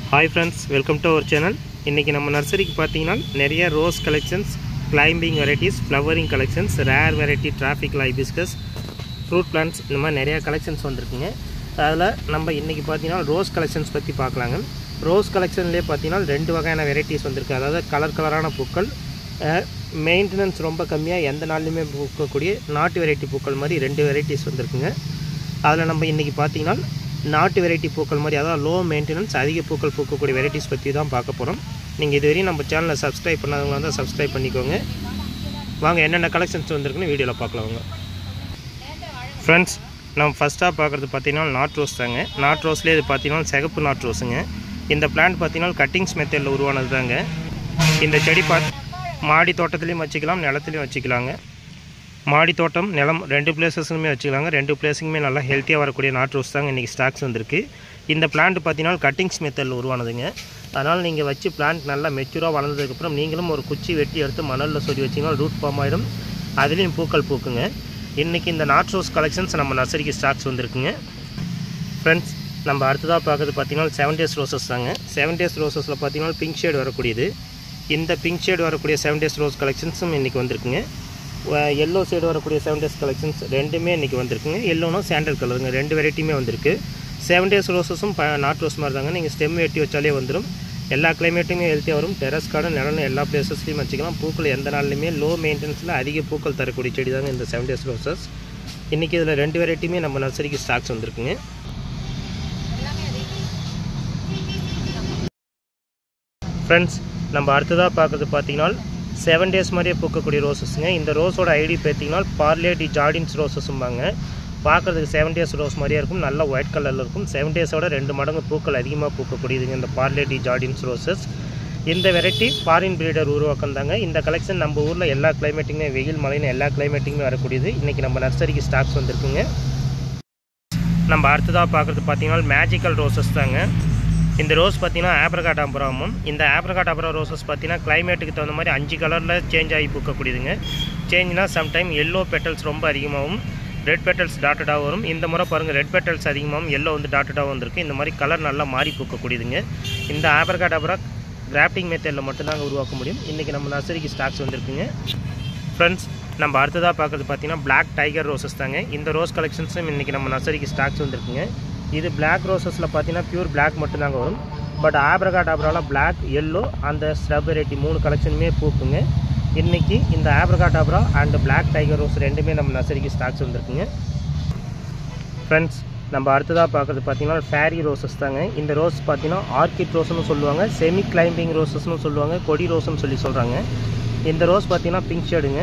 hi friends welcome to our channel இன்றைக்கி நம்ம நர்சரிக்கு பார்த்தீங்கன்னா நிறைய rose collections climbing varieties flowering collections rare variety tropical hibiscus fruit plants இந்த மாதிரி நிறையா கலெக்ஷன்ஸ் வந்திருக்குங்க அதில் நம்ம இன்றைக்கி பார்த்தீங்கன்னா ரோஸ் கலெக்ஷன்ஸ் பற்றி பார்க்கலாங்க ரோஸ் கலெக்ஷன்லேயே பார்த்தீங்கன்னா ரெண்டு வகையான வெரைட்டிஸ் வந்திருக்கு அதாவது கலர் கலரான பூக்கள் மெயின்டெனன்ஸ் ரொம்ப கம்மியாக எந்த நாள்லையுமே பூக்கக்கூடிய நாட்டு வெரைட்டி பூக்கள் மாதிரி ரெண்டு வெரைட்டிஸ் வந்திருக்குங்க அதில் நம்ம இன்றைக்கி பார்த்தீங்கன்னா நாட்டு வெரைட்டி பூக்கள் மாதிரி அதாவது லோ மெயின்டெனன்ஸ் அதிக பூக்கள் பூக்கக்கூடிய வெரைட்டிஸ் பற்றி தான் பார்க்க போகிறோம் நீங்கள் இதுவரையும் நம்ம சேனலை சப்ஸ்கிரைப் பண்ணாதவங்க வந்து சப்ஸ்கிரைப் பண்ணிக்கோங்க வாங்க என்னென்ன கலெக்ஷன்ஸ் வந்திருக்குன்னு வீடியோவில் பார்க்கலாம் வாங்க ஃப்ரெண்ட்ஸ் நம்ம ஃபஸ்ட்டாக பார்க்குறது பார்த்தீங்கன்னா நாட் ரோஸ் தாங்க நாட் ரோஸ்லேயே இது பார்த்தீங்கன்னா சிகப்பு நாட் ரோஸுங்க இந்த பிளான்ட் பார்த்தீங்கன்னா கட்டிங்ஸ் மெத்தடில் உருவானது தாங்க இந்த செடி பார்த்து மாடி தோட்டத்துலேயும் வச்சுக்கலாம் நிலத்துலையும் வச்சுக்கலாங்க மாடி தோட்டம் நிலம் ரெண்டு பிளேசஸ்லுமே வச்சுக்கலாங்க ரெண்டு பிளேஸுக்குமே நல்லா ஹெல்த்தியாக வரக்கூடிய நாட் ரோஸ் தாங்க இன்றைக்கி ஸ்டாக்ஸ் வந்திருக்கு இந்த பிளான்ட் பார்த்தீங்கன்னா கட்டிங்ஸ் மெத்தடில் உருவானதுங்க அதனால் நீங்கள் வச்சு பிளான்ட் நல்லா மெச்சூராக வளர்ந்ததுக்கப்புறம் நீங்களும் ஒரு குச்சி வெட்டி எடுத்து மணலில் சொல்லி வச்சிங்கன்னா ரூட் ஃபார்ம் ஆகிடும் அதுலேயும் பூக்கள் பூக்குங்க இன்றைக்கி இந்த நாட் ரோஸ் கலெக்ஷன்ஸ் நம்ம நர்சரிக்கு ஸ்டாக்ஸ் வந்திருக்குங்க ஃப்ரெண்ட்ஸ் நம்ம அடுத்ததாக பார்க்குறது பார்த்தீங்கன்னா செவன் டேஸ் ரோசஸ் தாங்க செவன் டேஸ் ரோசஸில் பார்த்தீங்கன்னா பிங்க் ஷேட் வரக்கூடியது இந்த பிங்க் ஷேட் வரக்கூடிய செவன் டேஸ் ரோஸ் கலெக்ஷன்ஸும் இன்றைக்கி வந்திருக்குங்க எல்லோ ஷேடு வரக்கூடிய செவன் டேஸ் கலெக்ஷன்ஸ் ரெண்டுமே இன்றைக்கி வந்திருக்குங்க எல்லோனும் சாண்டல் கலருங்க ரெண்டு வெரைட்டியுமே வந்திருக்கு செவன் டேஸ் ரோசஸும் ப நாட் ரோஸ் மாதிரி தாங்க நீங்கள் ஸ்டெம் வெட்டி வச்சாலே வந்துடும் எல்லா கிளைமேட்டுமே ஹெல்த்தியாக வரும் டெரஸ் கார்டன் நிலன்னு எல்லா பிளேசஸ்லையும் வச்சுக்கலாம் பூக்கள் எந்த நாள்லையுமே லோ மெயின்டெனன்ஸில் அதிக பூக்கள் தரக்கூடிய செடி தாங்க இந்த செவன் டேஸ் ரோசஸ் இன்றைக்கி இதில் ரெண்டு வெரைட்டியுமே நம்ம நர்சரிக்கு ஸ்டாக்ஸ் வந்திருக்குங்க ஃப்ரெண்ட்ஸ் நம்ம அடுத்ததாக பார்க்குறது பார்த்தீங்கன்னா செவன் டேஸ் மாதிரியே பூக்கக்கூடிய ரோசஸ்ங்க இந்த ரோஸோட ஐடி பார்த்தீங்கன்னா பார்லே டி ஜார்டின்ஸ் ரோசஸும்பாங்க பார்க்குறதுக்கு செவன் டேஸ் ரோஸ் மாதிரியே இருக்கும் நல்லா ஒயிட் கலரில் இருக்கும் செவன் டேஸோட ரெண்டு மடங்கு பூக்கள் அதிகமாக பூக்கக்கூடியதுங்க இந்த பார்லே டி ஜார்டின்ஸ் ரோசஸ் இந்த வெரைட்டி ஃபாரின் பிரீடர் உருவாக்கம் தாங்க இந்த கலெக்ஷன் நம்ம ஊரில் எல்லா கிளைமேட்டுமே வெயில் மழைன்னு எல்லா கிளைமேட்டுமே வரக்கூடியது இன்றைக்கி நம்ம நர்சரிக்கு ஸ்டாக்ஸ் வந்திருக்குங்க நம்ம அடுத்ததாக பார்க்குறது பார்த்தீங்கன்னா மேஜிக்கல் ரோசஸ் தாங்க இந்த ரோஸ் பார்த்தீங்கன்னா ஆப்ரகாட் அம்பராமும் இந்த ஆப்ரகாட் அம்பரா ரோசஸ் பார்த்தீங்கன்னா கிளைமேட்டுக்கு தகுந்த மாதிரி அஞ்சு கலரில் சேஞ்ச் ஆகி பூக்கக்கூடியதுங்க சேஞ்ச்னா சம்டைம் எல்லோ பெட்டல்ஸ் ரொம்ப அதிகமாகவும் ரெட் பெட்டல்ஸ் டாட்டடாக வரும் இந்த முறை பாருங்கள் ரெட் பெட்டல்ஸ் அதிகமாகவும் எல்லோ வந்து டாட்டடாக வந்திருக்கு இந்த மாதிரி கலர் நல்லா மாறி பூக்கக்கூடியதுங்க இந்த ஆப்ரகாட் அம்பரா கிராஃப்டிங் மெத்தடில் மட்டும்தாங்க உருவாக்க முடியும் இன்றைக்கி நம்ம நர்சரிக்கு ஸ்டாக்ஸ் வந்திருக்குங்க ஃப்ரெண்ட்ஸ் நம்ம அடுத்ததாக பார்க்குறது பார்த்தீங்கன்னா பிளாக் டைகர் ரோசஸ் தாங்க இந்த ரோஸ் கலெக்ஷன்ஸும் இன்றைக்கி நம்ம நர்சரிக்கு ஸ்டாக்ஸ் வந்திருக்குங்க இது பிளாக் ரோசஸில் பார்த்தீங்கன்னா பியூர் பிளாக் மட்டும்தாங்க வரும் பட் ஆப்ரகாட் ஆப்ராவில் பிளாக் எல்லோ அந்த ஸ்ரப் வெரைட்டி மூணு கலெக்ஷனுமே பூக்குங்க இன்றைக்கி இந்த Abracadabra and black tiger rose ரெண்டுமே நம்ம நர்சரிக்கு ஸ்டாக்ஸ் வந்திருக்குங்க ஃப்ரெண்ட்ஸ் நம்ம அடுத்ததாக பார்க்குறது பார்த்தீங்கன்னா ஃபேரி ரோசஸ் தாங்க இந்த ரோஸ் பார்த்தீங்கன்னா ஆர்கிட் ரோஸ்னு சொல்லுவாங்க செமி கிளைம்பிங் ரோசஸ்னு சொல்லுவாங்க கொடி ரோஸ்னு சொல்லி சொல்கிறாங்க இந்த ரோஸ் பார்த்தீங்கன்னா பிங்க் ஷேடுங்க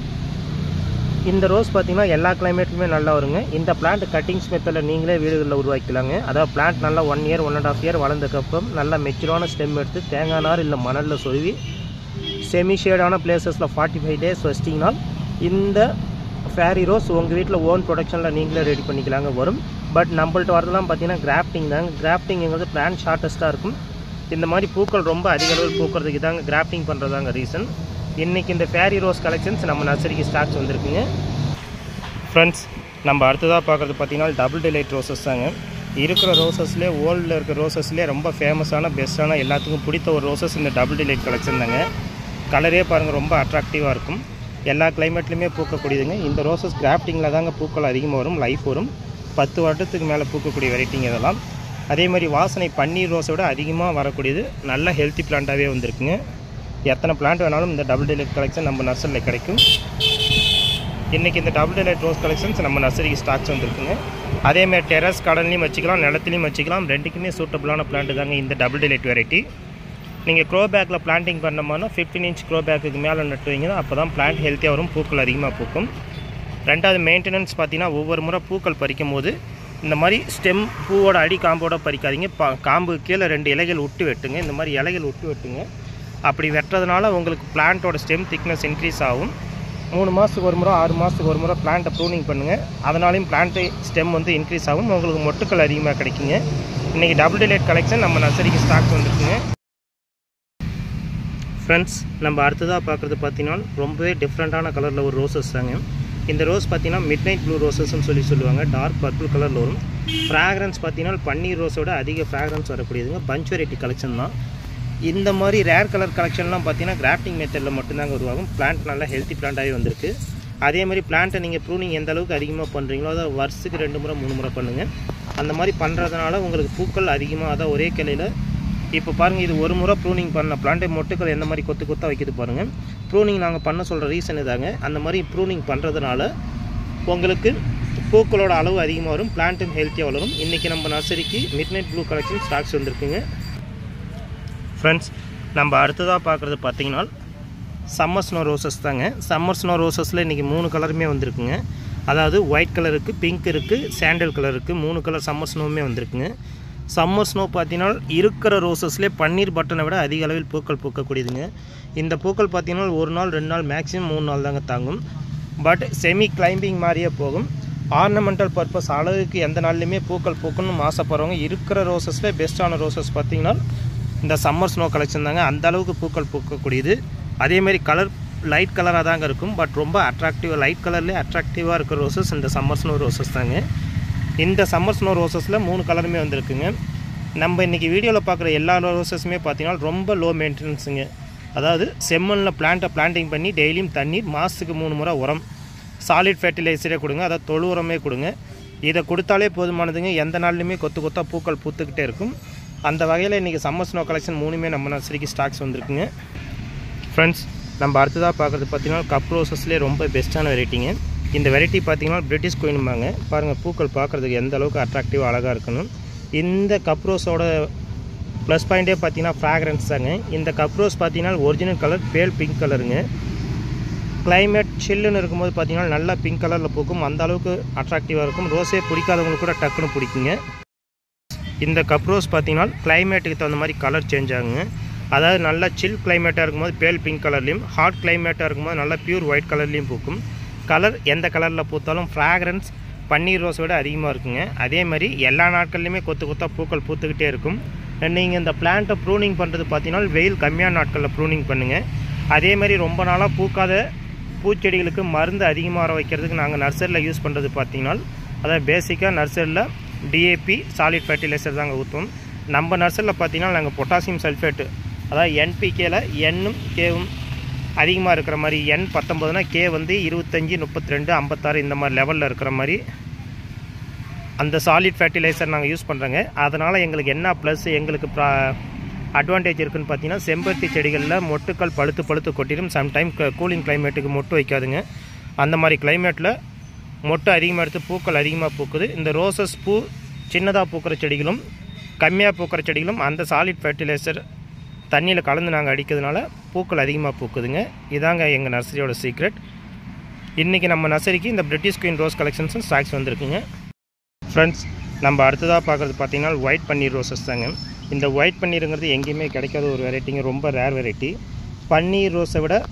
இந்த ரோஸ் பார்த்தீங்கன்னா எல்லா கிளைமேட்டுமே நல்லா வருங்க இந்த பிளான்ட் கட்டிங்ஸ் மெத்தடில் நீங்களே வீடுகளில் உருவாக்கிக்கலாங்க அதாவது பிளான்ட் நல்லா one year one and half year வளர்ந்ததுக்கப்புறம் நல்லா மெச்சூரான ஸ்டெம் எடுத்து தேங்காய் நார் இல்லை மணலில் சொருவி செமி ஷேடான பிளேசஸில் ஃபார்ட்டி ஃபைவ் டேஸ் வச்சிட்டிங்கன்னா இந்த ஃபேரி ரோஸ் உங்கள் வீட்டில் ஓன் ப்ரொடக்ஷனில் நீங்களே ரெடி பண்ணிக்கலாங்க வரும் பட் நம்மள்ட்ட வரதெல்லாம் பார்த்தீங்கன்னா கிராஃப்டிங் தாங்க கிராஃப்டிங்கிறது பிளான்ட் ஷார்ட்டஸ்ட்டாக இருக்கும் இந்த மாதிரி பூக்கள் ரொம்ப அதிக அளவில் பூக்கிறதுக்கு தாங்க கிராஃப்டிங் பண்ணுறதாங்க ரீசன் இன்றைக்கி இந்த ஃபேரி ரோஸ் கலெக்ஷன்ஸ் நம்ம நர்சரிக்கு ஸ்டாக்ஸ் வந்திருக்குங்க ஃப்ரெண்ட்ஸ் நம்ம அடுத்ததாக பார்க்குறது பார்த்தீங்கன்னா டபுள் டிலைட் ரோசஸ் தாங்க இருக்கிற ரோசஸ்லேயே ஓல்டில் இருக்கிற ரோசஸ்லேயே ரொம்ப ஃபேமஸான பெஸ்ட்டான எல்லாத்துக்கும் பிடித்த ஒரு ரோசஸ் இந்த டபுள் டிலைட் கலெக்ஷன் தாங்க கலரே பாருங்கள் ரொம்ப அட்ராக்டிவாக இருக்கும் எல்லா கிளைமேட்லையுமே பூக்கக்கூடியதுங்க இந்த ரோசஸ் கிராஃப்டிங்கில் தாங்க பூக்கள் அதிகமாக வரும் லைஃப் வரும் பத்து வருடத்துக்கு மேலே பூக்கக்கூடிய வெரைட்டிங்க இதெல்லாம் அதே மாதிரி வாசனை பன்னீர் ரோஸை விட அதிகமாக வரக்கூடியது நல்ல ஹெல்த்தி பிளான்ட்டாகவே வந்திருக்குங்க எத்தனை பிளான்ட் வேணாலும் இந்த டபுள் டிலைட் கலெக்ஷன் நம்ம நர்சரியில் கிடைக்கும் இன்றைக்கி இந்த டபுள் டிலைட் ரோஸ் கலெக்ஷன்ஸ் நம்ம நர்சரிக்கு ஸ்டாக்ஸ் வந்திருக்குங்க அதேமாதிரி டெரஸ் கார்டன்லேயும் வச்சுக்கலாம் நிலத்துலையும் வச்சுக்கலாம் ரெண்டுக்குமே சூட்டபுளான பிளான்ட் தாங்க இந்த டபுள் டிலைட் வெரைட்டி நீங்கள் க்ரோ பேக்கில் பிளான்டிங் பண்ணோம்னா ஃபிஃப்டின் இன்ச் க்ரோ பேக்குக்கு மேலே நட்டுவீங்கன்னா அப்போ தான் பிளான்ட் ஹெல்த்தியாக வரும் பூக்கள் அதிகமாக பூக்கும் ரெண்டாவது மெயின்டெனன்ஸ் பார்த்தீங்கன்னா ஒவ்வொரு முறை பூக்கள் பறிக்கும் போது இந்த மாதிரி ஸ்டெம் பூவோட அடி காம்போட பறிக்காதீங்க பா காம்பு கீழே ரெண்டு இலைகள் விட்டு வெட்டுங்க இந்த மாதிரி இலைகள் விட்டு வெட்டுங்க அப்படி வெட்டுறதுனால உங்களுக்கு பிளான்ட்டோட ஸ்டெம் திக்னஸ் இன்க்ரீஸ் ஆகும் மூணு மாதத்துக்கு ஒரு முறை ஆறு மாதத்துக்கு ஒரு முறை பிளான்ட்டை ப்ரூனிங் பண்ணுங்கள் அதனாலையும் பிளான்ட்டு ஸ்டெம் வந்து இன்க்ரீஸ் ஆகும் உங்களுக்கு மொட்டுக்கள் அதிகமாக கிடைக்குங்க இன்றைக்கி டபுள் டிலேட் கலெக்ஷன் நம்ம நர்சரிக்கு ஸ்டாக்ஸ் வந்துருக்குங்க ஃப்ரெண்ட்ஸ் நம்ம அடுத்ததாக பார்க்குறது பார்த்தீங்கன்னா ரொம்பவே டிஃப்ரெண்ட்டான கலரில் ஒரு ரோசஸ் தாங்க இந்த ரோஸ் பார்த்தீங்கன்னா மிட் நைட் ப்ளூ ரோசஸ்ன்னு சொல்லி சொல்லுவாங்க டார்க் பர்பிள் கலரில் வரும் ஃப்ராக்ரன்ஸ் பார்த்தீங்கன்னா பன்னீர் ரோஸோட அதிக ஃப்ராக்ரன்ஸ் வரக்கூடியதுங்க பஞ்ச் வெரைட்டி கலெக்ஷன் தான் இந்த மாதிரி ரேர் கலர் கலெக்ஷன்லாம் பார்த்தீங்கன்னா கிராஃப்டிங் மெத்தடில் மட்டும்தாங்க உருவாகும் பிளான்ட் நல்லா ஹெல்த்தி பிளான்ட்டாகவே வந்திருக்கு அதே மாதிரி பிளான்ட்டை நீங்கள் ப்ரூனிங் எந்த அளவுக்கு அதிகமாக பண்ணுறீங்களோ அதை வருஷத்துக்கு ரெண்டு முறை மூணு முறை பண்ணுங்கள் அந்த மாதிரி பண்ணுறதுனால உங்களுக்கு பூக்கள் அதிகமாக அதான் ஒரே கிளையில் இப்போ பாருங்கள் இது ஒரு முறை ப்ரூனிங் பண்ண பிளான்ட்டை மொட்டுக்கள் எந்த மாதிரி கொத்து கொத்தாக வைக்கிது பாருங்கள் ப்ரூனிங் நாங்கள் பண்ண சொல்கிற ரீசன் இதாங்க அந்த மாதிரி ப்ரூனிங் பண்ணுறதுனால உங்களுக்கு பூக்களோட அளவு அதிகமாக வரும் பிளான்ட்டும் ஹெல்த்தியாக வளரும் இன்றைக்கி நம்ம நர்சரிக்கு midnight blue collection stocks வந்திருக்குங்க ஃப்ரெண்ட்ஸ் நம்ம அடுத்ததாக பார்க்குறது பார்த்தீங்கன்னா சம்மர் ஸ்னோ ரோசஸ் தாங்க சம்மர் ஸ்னோ ரோசஸில் இன்றைக்கி மூணு கலருமே வந்திருக்குங்க அதாவது ஒயிட் கலர் இருக்குது பிங்க் இருக்குது சாண்டல் கலர் இருக்குது மூணு கலர் சம்மர் ஸ்னோவுமே வந்திருக்குங்க சம்மர் ஸ்னோ பார்த்தீங்கன்னா இருக்கிற ரோசஸ்லேயே பன்னீர் பட்டனை விட அதிக அளவில் பூக்கள் பூக்கக்கூடியதுங்க இந்த பூக்கள் பார்த்தீங்கன்னா ஒரு நாள் ரெண்டு நாள் மேக்ஸிமம் மூணு நாள் தாங்க தாங்கும் பட் செமி கிளைம்பிங் மாதிரியே போகும் ஆர்னமெண்டல் பர்பஸ் அளவுக்கு எந்த நாள்லையுமே பூக்கள் பூக்கணும்னு ஆசைப்படுறவங்க இருக்கிற ரோசஸில் பெஸ்ட்டான ரோசஸ் பார்த்தீங்கன்னா இந்த சம்மர் ஸ்னோ கலெக்ஷன் தாங்க அந்த அளவுக்கு பூக்கள் பூக்கக்கூடியது அதேமாரி கலர் லைட் கலராக தாங்க இருக்கும் பட் ரொம்ப அட்ராக்டிவ் லைட் கலர்லேயே அட்ராக்டிவாக இருக்கிற ரோசஸ் இந்த சம்மர் ஸ்னோ ரோசஸ் தாங்க இந்த சம்மர் ஸ்னோ ரோசஸில் மூணு கலருமே வந்திருக்குங்க நம்ம இன்றைக்கி வீடியோவில் பார்க்குற எல்லா ரோசஸுமே பார்த்தீங்கன்னா ரொம்ப லோ மெயின்டெனன்ஸுங்க அதாவது செம்மண்ணில் பிளான்ட்டை பிளான்டிங் பண்ணி டெய்லியும் தண்ணீர் மாதத்துக்கு மூணு முறை உரம் சாலிட் ஃபெர்டிலைசரே கொடுங்க அதாவது தொழு உரமே கொடுங்க இதை கொடுத்தாலே போதுமானதுங்க எந்த நாள்லையுமே கொத்து கொத்தாக பூக்கள் பூத்துக்கிட்டே இருக்கும் அந்த வகையில் இன்றைக்கி சம்மர் ஸ்னோ கலெக்ஷன் மூணுமே நம்ம நர்சரிக்கு ஸ்டாக்ஸ் வந்திருக்குங்க ஃப்ரெண்ட்ஸ் நம்ம அடுத்ததாக பார்க்குறது பார்த்தீங்கன்னா கப் ரோசஸ்லேயே ரொம்ப பெஸ்ட்டான வெரைட்டிங்க இந்த வெரைட்டி பார்த்தீங்கன்னா பிரிட்டிஷ் குயின்பாங்க பாருங்கள் பூக்கள் பார்க்குறதுக்கு எந்த அளவுக்கு அட்ராக்டிவாக அழகாக இருக்கணும் இந்த கப் ரோஸோட ப்ளஸ் பாயிண்ட்டே பார்த்தீங்கன்னா ஃப்ராக்ரன்ஸ் தாங்க இந்த கப் ரோஸ் பார்த்தீங்கன்னா ஒரிஜினல் கலர் பேல் பிங்க் கலருங்க கிளைமேட் சில்லுன்னு இருக்கும்போது பார்த்தீங்கன்னா நல்லா பிங்க் கலரில் பூக்கும் அந்த அளவுக்கு அட்ராக்டிவாக இருக்கும் ரோஸே பிடிக்காதவங்களுக்கு கூட டக்குன்னு பிடிக்குங்க இந்த கப் ரோஸ் பார்த்தீங்கன்னா கிளைமேட்டுக்கு தகுந்த மாதிரி கலர் சேஞ்ச் ஆகுங்க அதாவது நல்லா சில் கிளைமேட்டாக இருக்கும்போது பேல் பிங்க் கலர்லேயும் ஹாட் கிளைமேட்டாக இருக்கும்போது நல்லா பியூர் ஒயிட் கலர்லேயும் பூக்கும் கலர் எந்த கலரில் பூத்தாலும் ஃப்ராக்ரன்ஸ் பன்னீர் ரோஸை விட அதிகமாக இருக்குங்க அதே மாதிரி எல்லா நாட்கள்லையுமே கொத்து கொத்தாக பூக்கள் பூத்துக்கிட்டே இருக்கும் நீங்கள் இந்த பிளான்ட்டை ப்ரூனிங் பண்ணுறது பார்த்தீங்கன்னா வெயில் கம்மியான நாட்களில் ப்ரூனிங் பண்ணுங்கள் அதே மாதிரி ரொம்ப நாளாக பூக்காத பூச்செடிகளுக்கு மருந்து அதிகமாக வர வைக்கிறதுக்கு நாங்கள் நர்சரியில் யூஸ் பண்ணுறது பார்த்தீங்கன்னா அதாவது பேசிக்காக நர்சரியில் டிஏபி சாலிட் ஃபர்டிலைசர் தாங்க ஊற்றுவோம் நம்ம நர்சரியில் பார்த்தீங்கன்னா நாங்கள் பொட்டாசியம் சல்ஃபேட்டு அதாவது என்பிகேல எண்ணும் கேவும் அதிகமாக இருக்கிற மாதிரி எண் பத்தொம்பதுனா கே வந்து இருபத்தஞ்சி முப்பத்தி ரெண்டு ஐம்பத்தாறு இந்த மாதிரி லெவலில் இருக்கிற மாதிரி அந்த சாலிட் ஃபர்டிலைசர் நாங்கள் யூஸ் பண்ணுறோங்க அதனால் எங்களுக்கு என்ன ப்ளஸ் எங்களுக்கு ப்ரா அட்வான்டேஜ் இருக்குன்னு பார்த்தீங்கன்னா செம்பருத்தி செடிகளில் மொட்டுக்கள் பழுத்து பழுத்து கொட்டிடும் சம்டைம் கூலிங் கிளைமேட்டுக்கு மொட்டு வைக்காதுங்க அந்த மாதிரி கிளைமேட்டில் மொட்டு அதிகமாக எடுத்து பூக்கள் அதிகமாக பூக்குது இந்த ரோசஸ் பூ சின்னதாக பூக்கிற செடிகளும் கம்மியாக பூக்கிற செடிகளும் அந்த சாலிட் ஃபர்டிலைசர் தண்ணியில் கலந்து நாங்கள் அடிக்கிறதுனால பூக்கள் அதிகமாக பூக்குதுங்க இதாங்க எங்கள் நர்சரியோட சீக்ரெட் இன்றைக்கி நம்ம நர்சரிக்கு இந்த பிரிட்டிஷ் குயின் ரோஸ் கலெக்ஷன்ஸும் ஸ்டாக்ஸ் வந்திருக்குங்க ஃப்ரெண்ட்ஸ் நம்ம அடுத்ததாக பார்க்குறது பார்த்தீங்கன்னா ஒயிட் பன்னீர் ரோசஸ் தாங்க இந்த ஒயிட் பன்னீருங்கிறது எங்கேயுமே கிடைக்காத ஒரு வெரைட்டிங்க ரொம்ப ரேர் வெரைட்டி பன்னீர் ரோஸை விட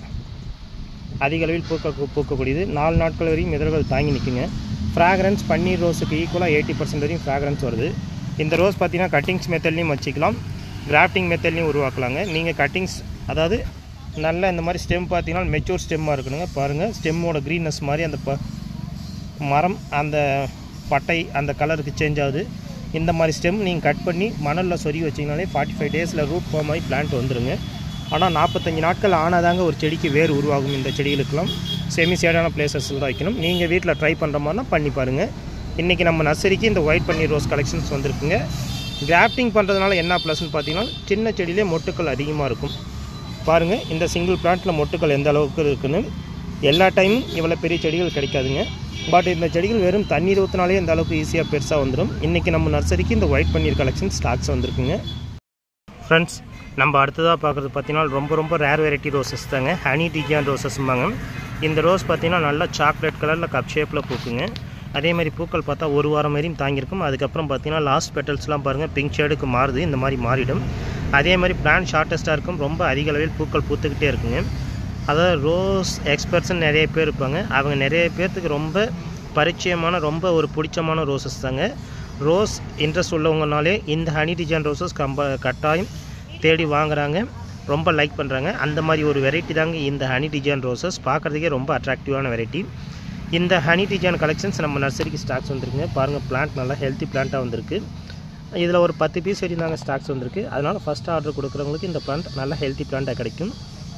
அதிக அளவில் பூக்க பூக்கக்கூடியது நாலு நாட்கள் வரையும் இதழ்கள் தாங்கி நிற்குங்க ஃப்ராக்ரன்ஸ் பன்னீர் ரோஸுக்கு ஈக்குவலாக எயிட்டி பர்சன்ட் வரையும் ஃப்ராக்ரன்ஸ் வருது இந்த ரோஸ் பார்த்தீங்கன்னா கட்டிங்ஸ் மெத்தட்லையும் வச்சுக்கலாம் கிராஃப்டிங் மெத்தட்லையும் உருவாக்கலாங்க நீங்கள் கட்டிங்ஸ் அதாவது நல்ல இந்த மாதிரி ஸ்டெம் பார்த்தீங்கன்னா மெச்சூர் ஸ்டெம்மாக இருக்கணுங்க பாருங்கள் ஸ்டெம்மோட க்ரீன்னஸ் மாதிரி அந்த ப மரம் அந்த பட்டை அந்த கலருக்கு சேஞ்ச் ஆகுது இந்த மாதிரி ஸ்டெம் நீங்கள் கட் பண்ணி மணலில் சொருகி வச்சிங்கனாலே ஃபார்ட்டி ஃபைவ் டேஸில் ரூட் ஃபார்ம் ஆகி பிளான்ட் வந்துருங்க ஆனால் நாற்பத்தஞ்சு நாட்கள் ஆனாதாங்க ஒரு செடிக்கு வேர் உருவாகும் இந்த செடிகளுக்கெல்லாம் செமி சேடான பிளேசஸில் தான் வைக்கணும் நீங்கள் வீட்டில் ட்ரை பண்ணுற மாதிரினா பண்ணி பாருங்கள் இன்றைக்கி நம்ம நர்சரிக்கு இந்த ஒயிட் பன்னீர் ரோஸ் கலெக்ஷன்ஸ் வந்திருக்குங்க கிராஃப்டிங் பண்ணுறதுனால என்ன ப்ளஸ்ன்னு பார்த்தீங்கன்னா சின்ன செடியிலே மொட்டுக்கள் அதிகமாக இருக்கும் பாருங்கள் இந்த சிங்கிள் பிளான்ட்டில் மொட்டுக்கள் எந்த அளவுக்கு இருக்குன்னு எல்லா டைமும் இவ்வளோ பெரிய செடிகள் கிடைக்காதுங்க பட் இந்த செடிகள் வெறும் தண்ணீர் ஊற்றினாலே இந்த அளவுக்கு ஈஸியாக பெருசாக வந்துடும் இன்றைக்கி நம்ம நர்சரிக்கு இந்த ஒயிட் பன்னீர் கலெக்ஷன் ஸ்டாக்ஸ் வந்திருக்குங்க ஃப்ரெண்ட்ஸ் நம்ம அடுத்ததாக பார்க்குறது பார்த்தீங்கன்னா ரொம்ப ரொம்ப ரேர் வெரைட்டி ரோசஸ் தாங்க ஹனி டிஜான் ரோசஸ்ம்பாங்க இந்த ரோஸ் பார்த்தீங்கன்னா நல்லா சாக்லேட் கலரில் கப் ஷேப்பில் பூக்குங்க அதே மாதிரி பூக்கள் பார்த்தா ஒரு வாரம் வரையும் தாங்கியிருக்கும் அதுக்கப்புறம் பார்த்தீங்கன்னா லாஸ்ட் பெட்டல்ஸ்லாம் பாருங்கள் பிங்க் ஷேடுக்கு மாறுது இந்த மாதிரி மாறிடும் அதே மாதிரி பிளான் ஷார்ட்டஸ்ட்டாக இருக்கும் ரொம்ப அதிக அளவில் பூக்கள் பூத்துக்கிட்டே இருக்குங்க அதாவது ரோஸ் எக்ஸ்பர்ட்ஸ்னு நிறைய பேர் இருப்பாங்க அவங்க நிறைய பேர்த்துக்கு ரொம்ப பரிச்சயமான ரொம்ப ஒரு பிடிச்சமான ரோசஸ் தாங்க ரோஸ் இன்ட்ரெஸ்ட் உள்ளவங்கனாலே இந்த ஹனி டிஜான் ரோசஸ் கம்ப கட்டாயம் தேடி வாங்குறாங்க ரொம்ப லைக் பண்ணுறாங்க அந்த மாதிரி ஒரு வெரைட்டி தாங்க இந்த ஹனி டிஜான் ரோசஸ் பார்க்குறதுக்கே ரொம்ப அட்ராக்டிவான வெரைட்டி இந்த ஹனி டிஜான் கலெக்ஷன்ஸ் நம்ம நர்சரிக்கு ஸ்டாக்ஸ் வந்திருக்குங்க பாருங்கள் பிளான்ட் நல்லா ஹெல்த்தி பிளான்ட்டாக வந்திருக்கு இதில் ஒரு பத்து பீஸ் வரையும் தாங்க ஸ்டாக்ஸ் வந்திருக்கு அதனால் ஃபஸ்ட் ஆர்டர் கொடுக்குறவங்களுக்கு இந்த பிளான்ட் நல்லா ஹெல்த்தி பிளான்ட்டாக கிடைக்கும்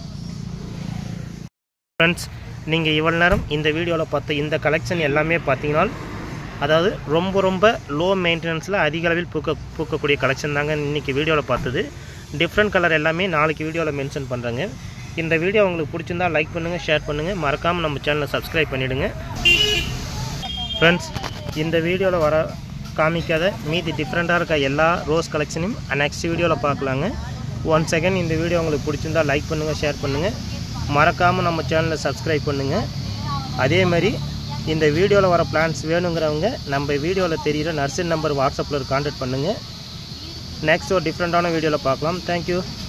ஃப்ரெண்ட்ஸ் நீங்கள் இவ்வளோ நேரம் இந்த வீடியோவில் பார்த்த இந்த கலெக்ஷன் எல்லாமே பார்த்தீங்கன்னா அதாவது ரொம்ப ரொம்ப லோ மெயின்டெனன்ஸில் அதிக அளவில் பூக்க பூக்கக்கூடிய கலெக்ஷன் தாங்க இன்றைக்கி வீடியோவில் பார்த்தது டிஃப்ரெண்ட் கலர் எல்லாமே நாளைக்கு வீடியோவில் மென்ஷன் பண்ணுறேங்க இந்த வீடியோ உங்களுக்கு பிடிச்சிருந்தா லைக் பண்ணுங்கள் ஷேர் பண்ணுங்கள் மறக்காமல் நம்ம சேனலை சப்ஸ்கிரைப் பண்ணிவிடுங்க ஃப்ரெண்ட்ஸ் இந்த வீடியோவில் வர காமிக்காத மீதி டிஃப்ரெண்ட்டாக இருக்க எல்லா ரோஸ் கலெக்ஷனையும் நெக்ஸ்ட் வீடியோவில் பார்க்கலாங்க ஒன் செகண்ட் இந்த வீடியோ உங்களுக்கு பிடிச்சிருந்தா லைக் பண்ணுங்கள் ஷேர் பண்ணுங்கள் மறக்காமல் நம்ம சேனலை சப்ஸ்கிரைப் பண்ணுங்கள் அதே மாதிரி இந்த வீடியோவில் வர பிளான்ஸ் வேணுங்கிறவங்க நம்ம வீடியோவில் தெரிகிற நர்சரி நம்பர் வாட்ஸ்அப்பில் கான்டாக்ட் பண்ணுங்கள் நெக்ஸ்ட் ஒரு டிஃப்ரெண்ட்டான வீடியோவில் பார்க்கலாம் தேங்க்யூ